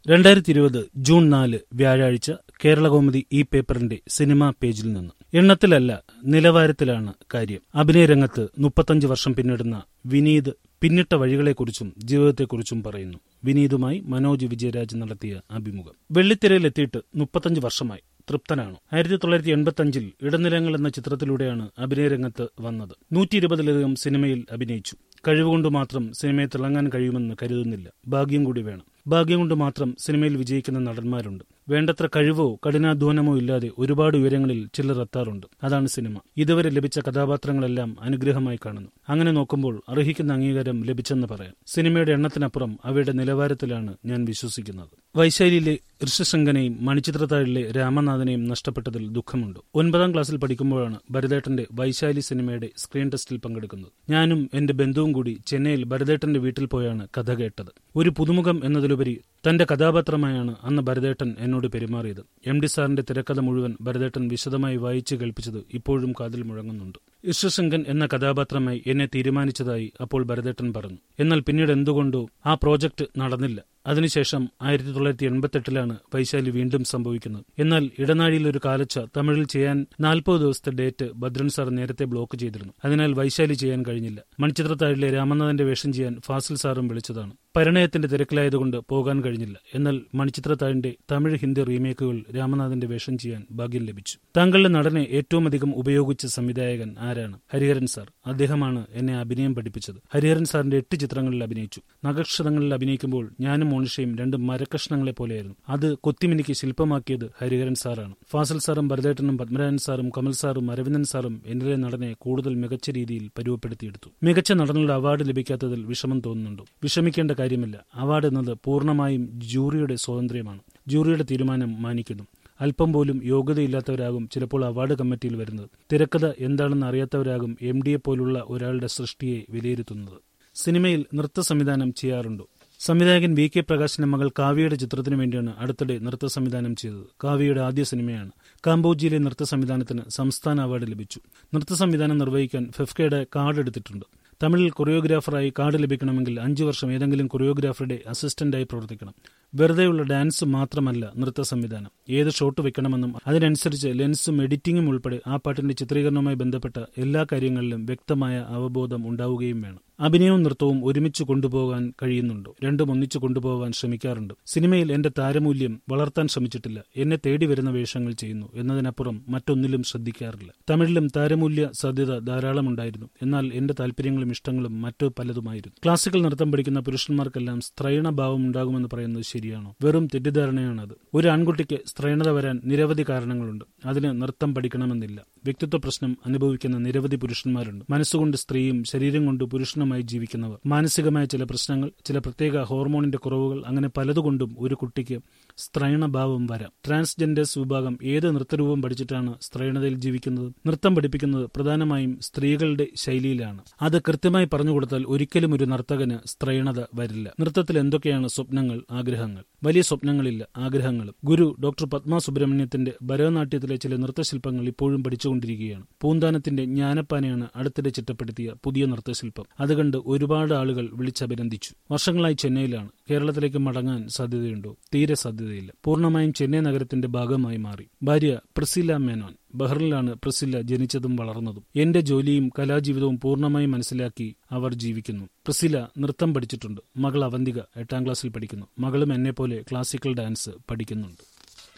രണ്ടായിരത്തി ഇരുപത് ജൂൺ നാല് വ്യാഴാഴ്ച കേരളകൗമുദി ഈ പേപ്പറിന്റെ സിനിമാ പേജിൽ നിന്ന് എണ്ണത്തിലല്ല നിലവാരത്തിലാണ് കാര്യം അഭിനയരംഗത്ത് മുപ്പത്തഞ്ച് വർഷം പിന്നിടുന്ന വിനീത് പിന്നിട്ട വഴികളെക്കുറിച്ചും ജീവിതത്തെക്കുറിച്ചും പറയുന്നു വിനീതുമായി മനോജ് വിജയരാജ് നടത്തിയ അഭിമുഖം വെള്ളിത്തിരയിലെത്തിയിട്ട് മുപ്പത്തഞ്ച് വർഷമായി തൃപ്തനാണ് ആയിരത്തി തൊള്ളായിരത്തി എൺപത്തി അഞ്ചിൽ ഇടനിലങ്ങൾ എന്ന ചിത്രത്തിലൂടെയാണ് അഭിനയരംഗത്ത് വന്നത് നൂറ്റി ഇരുപതിലധികം സിനിമയിൽ അഭിനയിച്ചു കഴിവുകൊണ്ട് മാത്രം സിനിമയെ തിളങ്ങാൻ കഴിയുമെന്ന് കരുതുന്നില്ല ഭാഗ്യം കൂടി വേണം ഭാഗ്യം കൊണ്ട് മാത്രം സിനിമയിൽ വിജയിക്കുന്ന നടന്മാരുണ്ട് വേണ്ടത്ര കഴിവോ കഠിനാധ്വാനമോ ഇല്ലാതെ ഒരുപാട് ഉയരങ്ങളിൽ ചിലർ എത്താറുണ്ട് അതാണ് സിനിമ ഇതുവരെ ലഭിച്ച കഥാപാത്രങ്ങളെല്ലാം അനുഗ്രഹമായി കാണുന്നു അങ്ങനെ നോക്കുമ്പോൾ അർഹിക്കുന്ന അംഗീകാരം ലഭിച്ചെന്ന് പറയാം സിനിമയുടെ എണ്ണത്തിനപ്പുറം അവയുടെ നിലവാരത്തിലാണ് ഞാൻ വിശ്വസിക്കുന്നത് വൈശാലിയിലെ ഋഷശങ്കനെയും മണിച്ചിത്രത്താഴിലെ രാമനാഥനെയും നഷ്ടപ്പെട്ടതിൽ ദുഃഖമുണ്ട് ഒൻപതാം ക്ലാസ്സിൽ പഠിക്കുമ്പോഴാണ് ഭരതേട്ടന്റെ വൈശാലി സിനിമയുടെ സ്ക്രീൻ ടെസ്റ്റിൽ പങ്കെടുക്കുന്നത് ഞാനും എന്റെ ബന്ധുവും കൂടി ചെന്നൈയിൽ ഭരതേട്ടന്റെ വീട്ടിൽ പോയാണ് കഥ കേട്ടത് ഒരു പുതുമുഖം എന്നതിലുപരി തന്റെ കഥാപാത്രമായാണ് അന്ന് ഭരതേട്ടൻ എന്നോട് പെരുമാറിയത് എം ഡി സാറിന്റെ തിരക്കഥ മുഴുവൻ ഭരതേട്ടൻ വിശദമായി വായിച്ചു കേൾപ്പിച്ചത് ഇപ്പോഴും കാതിൽ മുഴങ്ങുന്നുണ്ട് ഇഷ്ടശങ്കൻ എന്ന കഥാപാത്രമായി എന്നെ തീരുമാനിച്ചതായി അപ്പോൾ ഭരതേട്ടൻ പറഞ്ഞു എന്നാൽ പിന്നീട് എന്തുകൊണ്ടോ ആ പ്രോജക്റ്റ് നടന്നില്ല അതിനുശേഷം ആയിരത്തി തൊള്ളായിരത്തി എൺപത്തെട്ടിലാണ് വൈശാലി വീണ്ടും സംഭവിക്കുന്നത് എന്നാൽ ഇടനാഴിയിൽ ഒരു കാലച്ച തമിഴിൽ ചെയ്യാൻ നാൽപ്പത് ദിവസത്തെ ഡേറ്റ് ഭദ്രൻ സാർ നേരത്തെ ബ്ലോക്ക് ചെയ്തിരുന്നു അതിനാൽ വൈശാലി ചെയ്യാൻ കഴിഞ്ഞില്ല മണിച്ചിത്രത്താഴിലെ രാമനാഥന്റെ വേഷം ചെയ്യാൻ ഫാസിൽ സാറും വിളിച്ചതാണ് പരിണയത്തിന്റെ തിരക്കിലായതുകൊണ്ട് പോകാൻ കഴിഞ്ഞില്ല എന്നാൽ മണിച്ചിത്രത്താഴിന്റെ തമിഴ് ഹിന്ദി റീമേക്കുകൾ രാമനാഥന്റെ വേഷം ചെയ്യാൻ ഭാഗ്യം ലഭിച്ചു താങ്കളുടെ നടനെ ഏറ്റവും അധികം ഉപയോഗിച്ച സംവിധായകൻ ആരാണ് ഹരിഹരൻ സാർ അദ്ദേഹമാണ് എന്നെ അഭിനയം പഠിപ്പിച്ചത് ഹരിഹരൻ സാറിന്റെ എട്ട് ചിത്രങ്ങളിൽ അഭിനയിച്ചു നഗക്ഷതങ്ങളിൽ അഭിനയിക്കുമ്പോൾ ഞാനും മോണിഷയും രണ്ട് മരക്കഷ്ണങ്ങളെ പോലെയായിരുന്നു അത് കൊത്തിമിനിക്ക് ശില്പമാക്കിയത് ഹരിഹരൻ സാറാണ് ഫാസൽ സാറും ഭരതേട്ടനും പത്മരാജൻ സാറും കമൽ സാറും അരവിന്ദൻ സാറും എന്നിലെ നടനെ കൂടുതൽ മികച്ച രീതിയിൽ പരുവപ്പെടുത്തിയെടുത്തു മികച്ച നടനുള്ള അവാർഡ് ലഭിക്കാത്തതിൽ വിഷമം തോന്നുന്നുണ്ടോ വിഷമിക്കേണ്ട കാര്യമില്ല അവാർഡ് എന്നത് പൂർണ്ണമായും ജൂറിയുടെ സ്വാതന്ത്ര്യമാണ് ജൂറിയുടെ തീരുമാനം മാനിക്കുന്നു അല്പം പോലും യോഗ്യതയില്ലാത്തവരാകും ചിലപ്പോൾ അവാർഡ് കമ്മിറ്റിയിൽ വരുന്നത് തിരക്കഥ എന്താണെന്ന് അറിയാത്തവരാകും എം ഡിയെ പോലുള്ള ഒരാളുടെ സൃഷ്ടിയെ വിലയിരുത്തുന്നത് സിനിമയിൽ നൃത്ത സംവിധാനം ചെയ്യാറുണ്ടോ സംവിധായകൻ വി കെ പ്രകാശിന്റെ മകൾ കാവ്യയുടെ ചിത്രത്തിനു വേണ്ടിയാണ് അടുത്തിടെ നൃത്ത സംവിധാനം ചെയ്തത് കാവ്യയുടെ ആദ്യ സിനിമയാണ് കാംബോജിയിലെ നൃത്ത സംവിധാനത്തിന് സംസ്ഥാന അവാർഡ് ലഭിച്ചു നൃത്ത സംവിധാനം നിർവഹിക്കാൻ ഫെഫ്കയുടെ കാർഡ് എടുത്തിട്ടുണ്ട് തമിഴിൽ കൊറിയോഗ്രാഫറായി കാർഡ് ലഭിക്കണമെങ്കിൽ അഞ്ചു വർഷം ഏതെങ്കിലും കൊറിയോഗ്രാഫറുടെ അസിസ്റ്റന്റായി പ്രവർത്തിക്കണം വെറുതെയുള്ള ഡാൻസ് മാത്രമല്ല നൃത്ത സംവിധാനം ഏത് ഷോട്ട് വെക്കണമെന്നും അതിനനുസരിച്ച് ലെൻസും എഡിറ്റിംഗും ഉൾപ്പെടെ ആ പാട്ടിന്റെ ചിത്രീകരണവുമായി ബന്ധപ്പെട്ട എല്ലാ കാര്യങ്ങളിലും വ്യക്തമായ അവബോധം ഉണ്ടാവുകയും വേണം അഭിനയവും നൃത്തവും ഒരുമിച്ച് കൊണ്ടുപോകാൻ കഴിയുന്നുണ്ടോ രണ്ടും ഒന്നിച്ചു കൊണ്ടുപോകാൻ ശ്രമിക്കാറുണ്ട് സിനിമയിൽ എന്റെ താരമൂല്യം വളർത്താൻ ശ്രമിച്ചിട്ടില്ല എന്നെ തേടി വരുന്ന വേഷങ്ങൾ ചെയ്യുന്നു എന്നതിനപ്പുറം മറ്റൊന്നിലും ശ്രദ്ധിക്കാറില്ല തമിഴിലും താരമൂല്യ സാധ്യത ധാരാളമുണ്ടായിരുന്നു എന്നാൽ എന്റെ താല്പര്യങ്ങളും ഇഷ്ടങ്ങളും മറ്റു പലതുമായിരുന്നു ക്ലാസിക്കൽ നൃത്തം പഠിക്കുന്ന പുരുഷന്മാർക്കെല്ലാം സ്ത്രൈണഭാവം ഉണ്ടാകുമെന്ന് പറയുന്നത് ശരിയാണോ വെറും തെറ്റിദ്ധാരണയാണത് ഒരു ആൺകുട്ടിക്ക് സ്ത്രൈണത വരാൻ നിരവധി കാരണങ്ങളുണ്ട് അതിന് നൃത്തം പഠിക്കണമെന്നില്ല വ്യക്തിത്വ പ്രശ്നം അനുഭവിക്കുന്ന നിരവധി പുരുഷന്മാരുണ്ട് മനസ്സുകൊണ്ട് സ്ത്രീയും ശരീരം കൊണ്ട് പുരുഷനുമായി ജീവിക്കുന്നവർ മാനസികമായ ചില പ്രശ്നങ്ങൾ ചില പ്രത്യേക ഹോർമോണിന്റെ കുറവുകൾ അങ്ങനെ പലതുകൊണ്ടും ഒരു കുട്ടിക്ക് സ്ത്രൈണഭാവം വരാം ട്രാൻസ്ജെൻഡേഴ്സ് വിഭാഗം ഏത് നൃത്തരൂപം പഠിച്ചിട്ടാണ് സ്ത്രൈണതയിൽ ജീവിക്കുന്നത് നൃത്തം പഠിപ്പിക്കുന്നത് പ്രധാനമായും സ്ത്രീകളുടെ ശൈലിയിലാണ് അത് കൃത്യമായി പറഞ്ഞുകൊടുത്താൽ ഒരിക്കലും ഒരു നർത്തകന് സ്ത്രൈണത വരില്ല നൃത്തത്തിൽ എന്തൊക്കെയാണ് സ്വപ്നങ്ങൾ ആഗ്രഹങ്ങൾ വലിയ സ്വപ്നങ്ങളില്ല ആഗ്രഹങ്ങളും ഗുരു ഡോക്ടർ പത്മ സുബ്രഹ്മണ്യത്തിന്റെ ഭരതനാട്യത്തിലെ ചില നൃത്തശില്പങ്ങൾ ഇപ്പോഴും പഠിച്ചുകൊണ്ടിരിക്കുകയാണ് പൂന്താനത്തിന്റെ ജ്ഞാനപ്പാനയാണ് അടുത്തിടെ ചിട്ടപ്പെടുത്തിയ പുതിയ നൃത്തശില്പം അതുകണ്ട് ഒരുപാട് ആളുകൾ വിളിച്ചഭിനന്ദിച്ചു വർഷങ്ങളായി ചെന്നൈയിലാണ് കേരളത്തിലേക്ക് മടങ്ങാൻ സാധ്യതയുണ്ടോ തീരെ സാധ്യതയില്ല പൂർണ്ണമായും ചെന്നൈ നഗരത്തിന്റെ ഭാഗമായി മാറി ഭാര്യ പ്രിസില മേനോൻ ബഹ്റിനിലാണ് പ്രിസില്ല ജനിച്ചതും വളർന്നതും എന്റെ ജോലിയും കലാജീവിതവും പൂർണ്ണമായി മനസ്സിലാക്കി അവർ ജീവിക്കുന്നു പ്രിസില നൃത്തം പഠിച്ചിട്ടുണ്ട് മകൾ അവന്തിക എട്ടാം ക്ലാസ്സിൽ പഠിക്കുന്നു മകളും എന്നെപ്പോലെ ക്ലാസിക്കൽ ഡാൻസ് പഠിക്കുന്നുണ്ട്